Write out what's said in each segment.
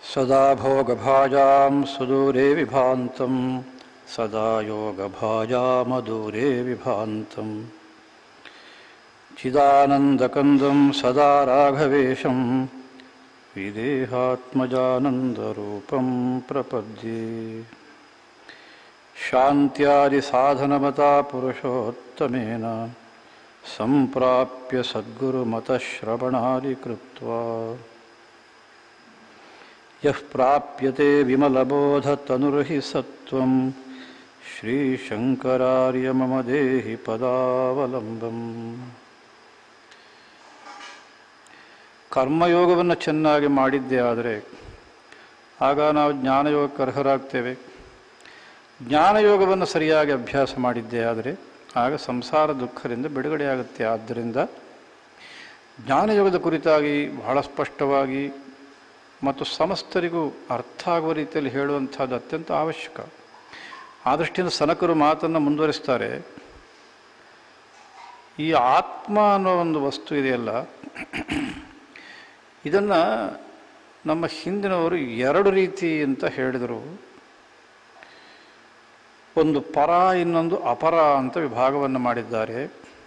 सदा भोगभाजां सुदूरे विभान्तं सदा योगभाजामदूरे विभान्तं चिदानन्दकन्दं सदा राघवेशं विदेहात्मजानन्दरूपं प्रपद्ये शान्त्यादिसाधनमता पुरुषोत्तमेन सम्प्राप्य सद्गुरुमतश्रवणादिकृत्वा यः प्राप्यते विमलबोधतनुर्हि सत्त्वं श्रीशङ्करार्य मम देहि ಪದಾವಲಂಬಂ ಕರ್ಮಯೋಗವನ್ನು ಚೆನ್ನಾಗಿ ಮಾಡಿದ್ದೇ ಆದರೆ ಆಗ ನಾವು ಜ್ಞಾನಯೋಗಕ್ಕೆ ಅರ್ಹರಾಗ್ತೇವೆ ಜ್ಞಾನಯೋಗವನ್ನು ಸರಿಯಾಗಿ ಅಭ್ಯಾಸ ಮಾಡಿದ್ದೇ ಆದರೆ ಆಗ ಸಂಸಾರ ದುಃಖದಿಂದ ಬಿಡುಗಡೆಯಾಗುತ್ತೆ ಆದ್ದರಿಂದ ಜ್ಞಾನಯೋಗದ ಕುರಿತಾಗಿ ಬಹಳ ಸ್ಪಷ್ಟವಾಗಿ ಮತ್ತು ಸಮಸ್ತರಿಗೂ ಅರ್ಥ ಆಗುವ ರೀತಿಯಲ್ಲಿ ಹೇಳುವಂಥದ್ದು ಅತ್ಯಂತ ಅವಶ್ಯಕ ಆ ದೃಷ್ಟಿಯಿಂದ ಸನಕರು ಮಾತನ್ನು ಮುಂದುವರಿಸ್ತಾರೆ ಈ ಆತ್ಮ ಅನ್ನೋ ಒಂದು ವಸ್ತು ಇದೆಯಲ್ಲ ಇದನ್ನು ನಮ್ಮ ಹಿಂದಿನವರು ಎರಡು ರೀತಿ ಅಂತ ಹೇಳಿದರು ಒಂದು ಪರ ಇನ್ನೊಂದು ಅಪರ ಅಂತ ವಿಭಾಗವನ್ನು ಮಾಡಿದ್ದಾರೆ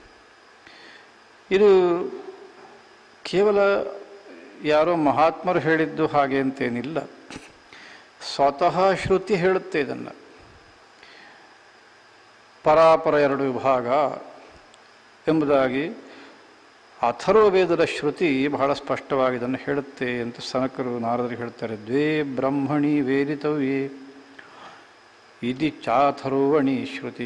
ಇದು ಕೇವಲ ಯಾರೋ ಮಹಾತ್ಮರು ಹೇಳಿದ್ದು ಹಾಗೆ ಅಂತೇನಿಲ್ಲ ಸ್ವತಃ ಶ್ರುತಿ ಹೇಳುತ್ತೆ ಇದನ್ನು ಪರಾಪರ ಎರಡು ವಿಭಾಗ ಎಂಬುದಾಗಿ ಅಥರ್ವ ವೇದದ ಶ್ರುತಿ ಬಹಳ ಸ್ಪಷ್ಟವಾಗಿ ಇದನ್ನು ಹೇಳುತ್ತೆ ಅಂತ ಸನಕರು ನಾರದರು ಹೇಳ್ತಾರೆ ದ್ವೇ ಬ್ರಹ್ಮಣಿ ವೇದಿತವ್ಯೇ ಇದಿ ಚಾಥರ್ವಣಿ ಶ್ರುತಿ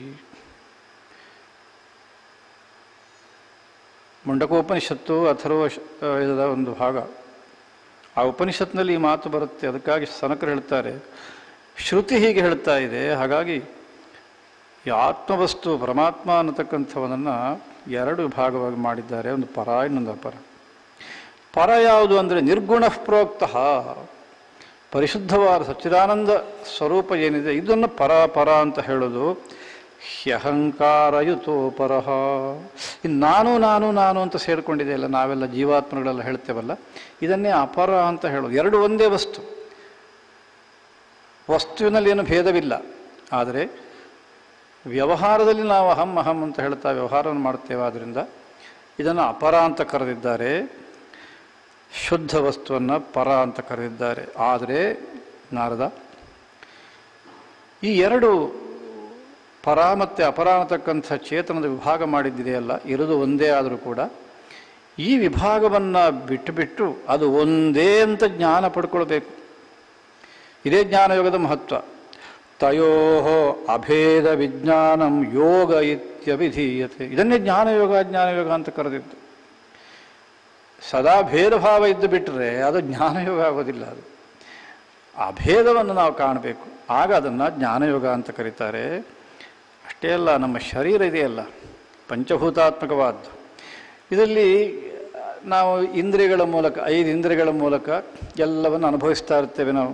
ಮುಂಡಕೋಪನಿಷತ್ತು ಅಥರ್ವ ವೇದದ ಒಂದು ಭಾಗ ಆ ಉಪನಿಷತ್ನಲ್ಲಿ ಈ ಮಾತು ಬರುತ್ತೆ ಅದಕ್ಕಾಗಿ ಸನಕರು ಹೇಳ್ತಾರೆ ಶ್ರುತಿ ಹೀಗೆ ಹೇಳ್ತಾ ಇದೆ ಹಾಗಾಗಿ ಈ ಆತ್ಮವಸ್ತು ಪರಮಾತ್ಮ ಅನ್ನತಕ್ಕಂಥವನನ್ನು ಎರಡು ವಿಭಾಗವಾಗಿ ಮಾಡಿದ್ದಾರೆ ಒಂದು ಪರ ಇನ್ನೊಂದು ಅಪರ ಪರ ಯಾವುದು ಅಂದರೆ ನಿರ್ಗುಣ ಪ್ರೋಕ್ತ ಪರಿಶುದ್ಧವಾದ ಸಚ್ಚಿದಾನಂದ ಸ್ವರೂಪ ಏನಿದೆ ಇದನ್ನು ಪರ ಪರ ಅಂತ ಹೇಳೋದು ಹ್ಯಹಂಕಾರಯುತೋ ಪರಹ ಇನ್ನು ನಾನು ನಾನು ನಾನು ಅಂತ ಸೇರಿಕೊಂಡಿದೆಯಲ್ಲ ನಾವೆಲ್ಲ ಜೀವಾತ್ಮಗಳೆಲ್ಲ ಹೇಳ್ತೇವಲ್ಲ ಇದನ್ನೇ ಅಪರ ಅಂತ ಹೇಳೋದು ಎರಡು ಒಂದೇ ವಸ್ತು ವಸ್ತುವಿನಲ್ಲಿ ಏನು ಭೇದವಿಲ್ಲ ಆದರೆ ವ್ಯವಹಾರದಲ್ಲಿ ನಾವು ಅಹಂ ಅಹಂ ಅಂತ ಹೇಳ್ತಾ ವ್ಯವಹಾರವನ್ನು ಮಾಡ್ತೇವೆ ಆದ್ದರಿಂದ ಇದನ್ನು ಅಪರ ಅಂತ ಕರೆದಿದ್ದಾರೆ ಶುದ್ಧ ವಸ್ತುವನ್ನು ಪರ ಅಂತ ಕರೆದಿದ್ದಾರೆ ಆದರೆ ನಾರದ ಈ ಎರಡು ಪರ ಮತ್ತು ಅಪರ ಅನ್ನತಕ್ಕಂಥ ಚೇತನದ ವಿಭಾಗ ಮಾಡಿದ್ದಿದೆಯಲ್ಲ ಇರೋದು ಒಂದೇ ಆದರೂ ಕೂಡ ಈ ವಿಭಾಗವನ್ನು ಬಿಟ್ಟು ಬಿಟ್ಟು ಅದು ಒಂದೇ ಅಂತ ಜ್ಞಾನ ಪಡ್ಕೊಳ್ಬೇಕು ಇದೇ ಜ್ಞಾನಯೋಗದ ಮಹತ್ವ ತಯೋ ಅಭೇದ ವಿಜ್ಞಾನಂ ಯೋಗ ಇತ್ಯಭಿಧೀಯತೆ ಇದನ್ನೇ ಜ್ಞಾನಯೋಗ ಜ್ಞಾನಯೋಗ ಅಂತ ಕರೆದಿದ್ದು ಸದಾ ಭೇದ ಭಾವ ಇದ್ದು ಬಿಟ್ಟರೆ ಅದು ಜ್ಞಾನಯೋಗ ಆಗೋದಿಲ್ಲ ಅದು ಅಭೇದವನ್ನು ನಾವು ಕಾಣಬೇಕು ಆಗ ಅದನ್ನು ಜ್ಞಾನಯೋಗ ಅಂತ ಕರೀತಾರೆ ಅಷ್ಟೇ ಅಲ್ಲ ನಮ್ಮ ಶರೀರ ಇದೆಯಲ್ಲ ಪಂಚಭೂತಾತ್ಮಕವಾದ್ದು ಇದರಲ್ಲಿ ನಾವು ಇಂದ್ರಿಯಗಳ ಮೂಲಕ ಐದು ಇಂದ್ರಿಯಗಳ ಮೂಲಕ ಎಲ್ಲವನ್ನು ಅನುಭವಿಸ್ತಾ ಇರ್ತೇವೆ ನಾವು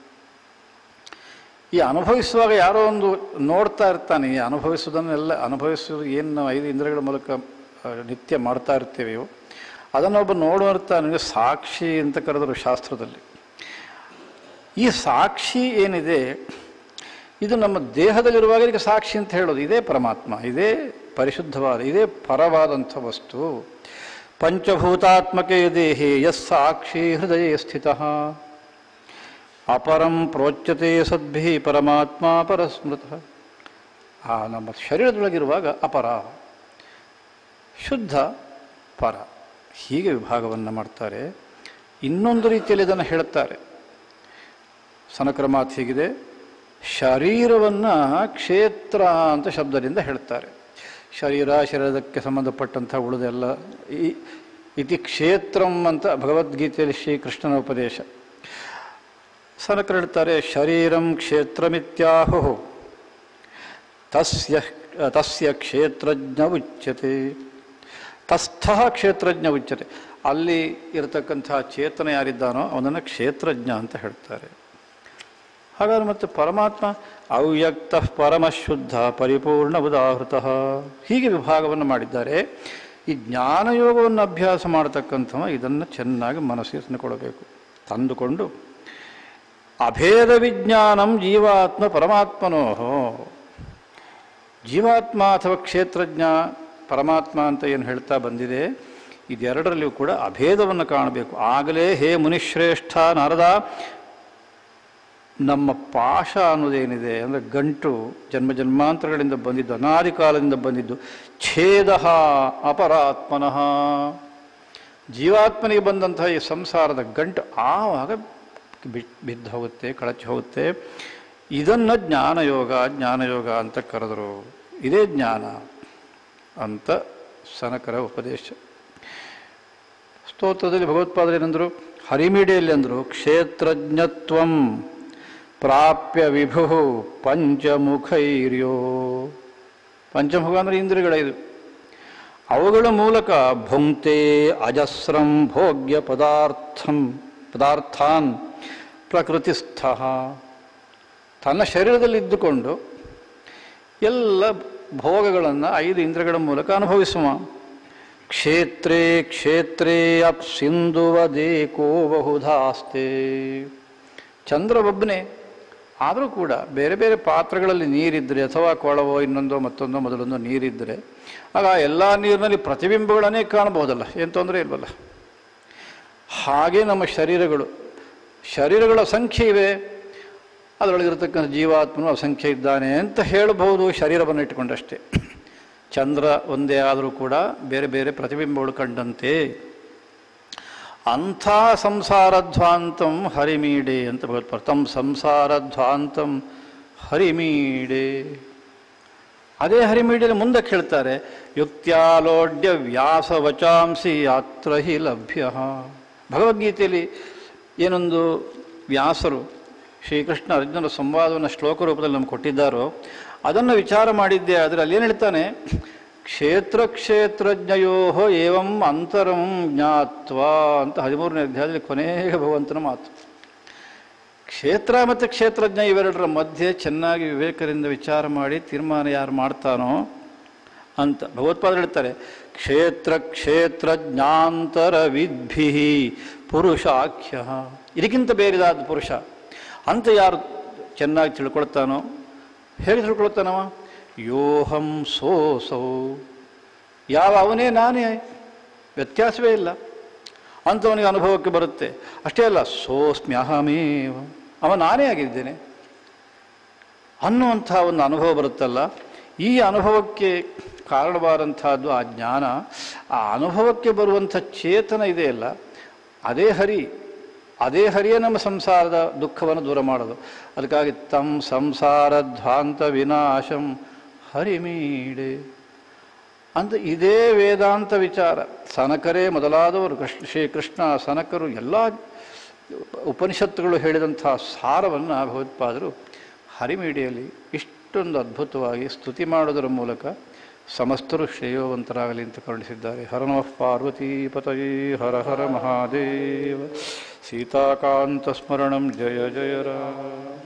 ಈ ಅನುಭವಿಸುವಾಗ ಯಾರೋ ಒಂದು ನೋಡ್ತಾ ಇರ್ತಾನೆ ಈ ಅನುಭವಿಸೋದನ್ನೆಲ್ಲ ಅನುಭವಿಸೋದು ಏನು ನಾವು ಐದು ಇಂದ್ರಿಯಗಳ ಮೂಲಕ ನಿತ್ಯ ಮಾಡ್ತಾ ಇರ್ತೇವೆಯೋ ಅದನ್ನೊಬ್ಬ ನೋಡುವಂತ ಸಾಕ್ಷಿ ಅಂತ ಕರೆದರು ಶಾಸ್ತ್ರದಲ್ಲಿ ಈ ಸಾಕ್ಷಿ ಏನಿದೆ ಇದು ನಮ್ಮ ದೇಹದಲ್ಲಿರುವಾಗ ಇದಕ್ಕೆ ಸಾಕ್ಷಿ ಅಂತ ಹೇಳೋದು ಇದೇ ಪರಮಾತ್ಮ ಇದೇ ಪರಿಶುದ್ಧವಾದ ಇದೇ ಪರವಾದಂಥ ವಸ್ತು ಪಂಚಭೂತಾತ್ಮಕೆ ದೇಹೇ ಯಸ್ ಸಾಕ್ಷಿ ಹೃದಯ ಸ್ಥಿತ ಅಪರಂ ಪ್ರೋಚ್ಯತೆ ಸದ್ಭಿ ಪರಮಾತ್ಮ ಪರಸ್ಮೃತ ಆ ನಮ್ಮ ಶರೀರದೊಳಗಿರುವಾಗ ಅಪರ ಶುದ್ಧ ಪರ ಹೀಗೆ ವಿಭಾಗವನ್ನು ಮಾಡ್ತಾರೆ ಇನ್ನೊಂದು ರೀತಿಯಲ್ಲಿ ಇದನ್ನು ಹೇಳುತ್ತಾರೆ ಸನಕರ ಮಾತು ಹೀಗಿದೆ ಶರೀರವನ್ನು ಕ್ಷೇತ್ರ ಅಂತ ಶಬ್ದದಿಂದ ಹೇಳ್ತಾರೆ ಶರೀರ ಶರೀರದಕ್ಕೆ ಸಂಬಂಧಪಟ್ಟಂಥ ಉಳಿದೆಲ್ಲ ಈ ಇತಿ ಕ್ಷೇತ್ರಂ ಅಂತ ಭಗವದ್ಗೀತೆಯಲ್ಲಿ ಶ್ರೀಕೃಷ್ಣನ ಉಪದೇಶ ಸನಕರು ಹೇಳ್ತಾರೆ ಶರೀರಂ ಕ್ಷೇತ್ರಮಿತ್ಯಾಹು ತಸ್ಯ ತಸ್ಯ ಕ್ಷೇತ್ರಜ್ಞ ಉಚ್ಯತೆ ತಸ್ಥ ಕ್ಷೇತ್ರಜ್ಞ ಉಚ್ಯತೆ ಅಲ್ಲಿ ಇರತಕ್ಕಂಥ ಚೇತನ ಯಾರಿದ್ದಾನೋ ಅವನನ್ನು ಕ್ಷೇತ್ರಜ್ಞ ಅಂತ ಹೇಳ್ತಾರೆ ಹಾಗಾದ್ರೆ ಮತ್ತೆ ಪರಮಾತ್ಮ ಅವ್ಯಕ್ತ ಪರಮಶುದ್ಧ ಪರಿಪೂರ್ಣ ಉದಾಹೃತ ಹೀಗೆ ವಿಭಾಗವನ್ನು ಮಾಡಿದ್ದಾರೆ ಈ ಜ್ಞಾನಯೋಗವನ್ನು ಅಭ್ಯಾಸ ಮಾಡತಕ್ಕಂಥವ ಇದನ್ನು ಚೆನ್ನಾಗಿ ಮನಸ್ಸಿಗೆ ತಂದುಕೊಳ್ಬೇಕು ತಂದುಕೊಂಡು ಅಭೇದ ವಿಜ್ಞಾನಂ ಜೀವಾತ್ಮ ಪರಮಾತ್ಮನೋ ಜೀವಾತ್ಮ ಅಥವಾ ಕ್ಷೇತ್ರಜ್ಞ ಪರಮಾತ್ಮ ಅಂತ ಏನು ಹೇಳ್ತಾ ಬಂದಿದೆ ಇದೆರಡರಲ್ಲಿಯೂ ಕೂಡ ಅಭೇದವನ್ನು ಕಾಣಬೇಕು ಆಗಲೇ ಹೇ ಮುನಿಶ್ರೇಷ್ಠ ನಾರದ ನಮ್ಮ ಪಾಶ ಅನ್ನೋದೇನಿದೆ ಅಂದರೆ ಗಂಟು ಜನ್ಮ ಜನ್ಮಾಂತರಗಳಿಂದ ಬಂದಿದ್ದು ಅನಾದಿ ಕಾಲದಿಂದ ಬಂದಿದ್ದು ಛೇದ ಅಪರಾತ್ಮನಃ ಜೀವಾತ್ಮನಿಗೆ ಬಂದಂತಹ ಈ ಸಂಸಾರದ ಗಂಟು ಆವಾಗ ಬಿ- ಬಿದ್ದು ಹೋಗುತ್ತೆ ಕಳಚಿ ಹೋಗುತ್ತೆ ಇದನ್ನು ಜ್ಞಾನಯೋಗ ಜ್ಞಾನಯೋಗ ಅಂತ ಕರೆದರು ಇದೇ ಜ್ಞಾನ ಅಂತ ಸನಕರ ಉಪದೇಶ ಸ್ತೋತ್ರದಲ್ಲಿ ಭಗವತ್ಪಾದರು ಏನಂದರು ಹರಿಮಿಡಿಯಲ್ಲಿ ಅಂದರು ಕ್ಷೇತ್ರಜ್ಞತ್ವಂ ಪ್ರಾಪ್ಯ ವಿಭು ಪಂಚಮುಖೈರ್ಯೋ ಪಂಚಮುಖ ಅಂದರೆ ಇಂದ್ರಿಯಗಳಿದು ಅವುಗಳ ಮೂಲಕ ಭುಂಕ್ತೆ ಅಜಸ್ರಂ ಭೋಗ್ಯ ಪದಾರ್ಥಂ ಪದಾರ್ಥಾನ್ ಪ್ರಕೃತಿಸ್ಥ ತನ್ನ ಶರೀರದಲ್ಲಿದ್ದುಕೊಂಡು ಎಲ್ಲ ಭೋಗಗಳನ್ನು ಐದು ಇಂದ್ರಿಯಗಳ ಮೂಲಕ ಅನುಭವಿಸುವ ಕ್ಷೇತ್ರೇ ಕ್ಷೇತ್ರೇ ಅಪ್ಸಿಂದುವದೇಕೋ ಬಹುಧಾಸ್ತೆ ಚಂದ್ರ ಒಬ್ಬನೇ ಆದರೂ ಕೂಡ ಬೇರೆ ಬೇರೆ ಪಾತ್ರಗಳಲ್ಲಿ ನೀರಿದ್ದರೆ ಅಥವಾ ಕೊಳವೋ ಇನ್ನೊಂದೋ ಮತ್ತೊಂದೋ ಮೊದಲೊಂದೋ ನೀರಿದ್ದರೆ ಆಗ ಎಲ್ಲ ನೀರಿನಲ್ಲಿ ಪ್ರತಿಬಿಂಬಗಳನ್ನೇ ಕಾಣಬಹುದಲ್ಲ ಏನು ತೊಂದರೆ ಇಲ್ವಲ್ಲ ಹಾಗೆ ನಮ್ಮ ಶರೀರಗಳು ಶರೀರಗಳ ಸಂಖ್ಯೆ ಇವೆ ಅದರೊಳಗಿರತಕ್ಕಂಥ ಜೀವಾತ್ಮನು ಅಸಂಖ್ಯ ಇದ್ದಾನೆ ಅಂತ ಹೇಳಬಹುದು ಶರೀರವನ್ನು ಇಟ್ಟುಕೊಂಡಷ್ಟೇ ಚಂದ್ರ ಒಂದೇ ಆದರೂ ಕೂಡ ಬೇರೆ ಬೇರೆ ಪ್ರತಿಬಿಂಬಗಳು ಕಂಡಂತೆ ಅಂಥ ಸಂಸಾರಧ್ವಾಂತಂ ಹರಿಮೀಡೆ ಅಂತ ಭಗವತ್ಪಾದ ತಂ ಸಂಸಾರಧ್ವಾಂತಂ ಹರಿಮೀಡೆ ಅದೇ ಹರಿಮೀಡಿಯಲ್ಲಿ ಮುಂದಕ್ಕೆ ಹೇಳ್ತಾರೆ ಯುಕ್ತ್ಯಾಲೋಡ್ಯ ವ್ಯಾಸ ವಚಾಂಸಿ ಅತ್ರ ಹಿ ಲಭ್ಯ ಭಗವದ್ಗೀತೆಯಲ್ಲಿ ಏನೊಂದು ವ್ಯಾಸರು ಶ್ರೀಕೃಷ್ಣ ಅರ್ಜುನರ ಸಂವಾದವನ್ನು ಶ್ಲೋಕ ರೂಪದಲ್ಲಿ ನಮ್ಗೆ ಕೊಟ್ಟಿದ್ದಾರೋ ಅದನ್ನು ವಿಚಾರ ಮಾಡಿದ್ದೆ ಆದರೆ ಅಲ್ಲಿ ಏನು ಹೇಳ್ತಾನೆ ಕ್ಷೇತ್ರ ಕ್ಷೇತ್ರಜ್ಞಯೋ ಏವಂ ಅಂತರಂ ಜ್ಞಾತ್ವ ಅಂತ ಹದಿಮೂರನೇ ಅಧ್ಯಾಯದಲ್ಲಿ ಕೊನೆಗೆ ಭಗವಂತನ ಮಾತು ಕ್ಷೇತ್ರ ಮತ್ತು ಕ್ಷೇತ್ರಜ್ಞ ಇವೆರಡರ ಮಧ್ಯೆ ಚೆನ್ನಾಗಿ ವಿವೇಕದಿಂದ ವಿಚಾರ ಮಾಡಿ ತೀರ್ಮಾನ ಯಾರು ಮಾಡ್ತಾನೋ ಅಂತ ಭಗವತ್ಪಾದ ಹೇಳ್ತಾರೆ ಕ್ಷೇತ್ರ ಕ್ಷೇತ್ರಜ್ಞಾಂತರ ವಿದ್ಭಿ ಪುರುಷಾಖ್ಯ ಇದಕ್ಕಿಂತ ಬೇರೆದಾದ ಪುರುಷ ಅಂತ ಯಾರು ಚೆನ್ನಾಗಿ ತಿಳ್ಕೊಳ್ತಾನೋ ಹೇಗೆ ತಿಳ್ಕೊಳ್ತಾನವ ಯೋಹಂ ಸೋಸೌ ಯಾವ ಅವನೇ ನಾನೇ ವ್ಯತ್ಯಾಸವೇ ಇಲ್ಲ ಅಂಥವನಿಗೆ ಅನುಭವಕ್ಕೆ ಬರುತ್ತೆ ಅಷ್ಟೇ ಅಲ್ಲ ಸೋಸ್ಮ್ಯಹಮೇವ ಅವ ನಾನೇ ಆಗಿದ್ದೇನೆ ಅನ್ನುವಂಥ ಒಂದು ಅನುಭವ ಬರುತ್ತಲ್ಲ ಈ ಅನುಭವಕ್ಕೆ ಕಾರಣವಾದಂಥದ್ದು ಆ ಜ್ಞಾನ ಆ ಅನುಭವಕ್ಕೆ ಬರುವಂಥ ಚೇತನ ಇದೆಯಲ್ಲ ಅದೇ ಹರಿ ಅದೇ ಹರಿಯೇ ನಮ್ಮ ಸಂಸಾರದ ದುಃಖವನ್ನು ದೂರ ಮಾಡೋದು ಅದಕ್ಕಾಗಿ ತಂ ಸಂಸಾರಧ್ವಾಂತ ವಿನಾಶಂ ಹರಿಮೀಡೆ ಅಂತ ಇದೇ ವೇದಾಂತ ವಿಚಾರ ಸನಕರೇ ಮೊದಲಾದವರು ಕೃಷ್ಣ ಶ್ರೀಕೃಷ್ಣ ಸನಕರು ಎಲ್ಲ ಉಪನಿಷತ್ತುಗಳು ಹೇಳಿದಂತಹ ಸಾರವನ್ನು ಭಗವತ್ಪಾದರು ಹರಿಮೀಡಿಯಲ್ಲಿ ಇಷ್ಟೊಂದು ಅದ್ಭುತವಾಗಿ ಸ್ತುತಿ ಮಾಡೋದರ ಮೂಲಕ ಸಮಸ್ತರು ಶ್ರೇಯೋವಂತರಾಗಲಿ ಅಂತ ಕರುಣಿಸಿದ್ದಾರೆ ಹರ ನಮಃ ಪಾರ್ವತೀ ಪತಯೇ ಹರ ಹರ ಮಹಾದೇವ ಸೀತಾಕಾಂತ ಸ್ಮರಣಂ ಜಯ ಜಯ ರಾಮ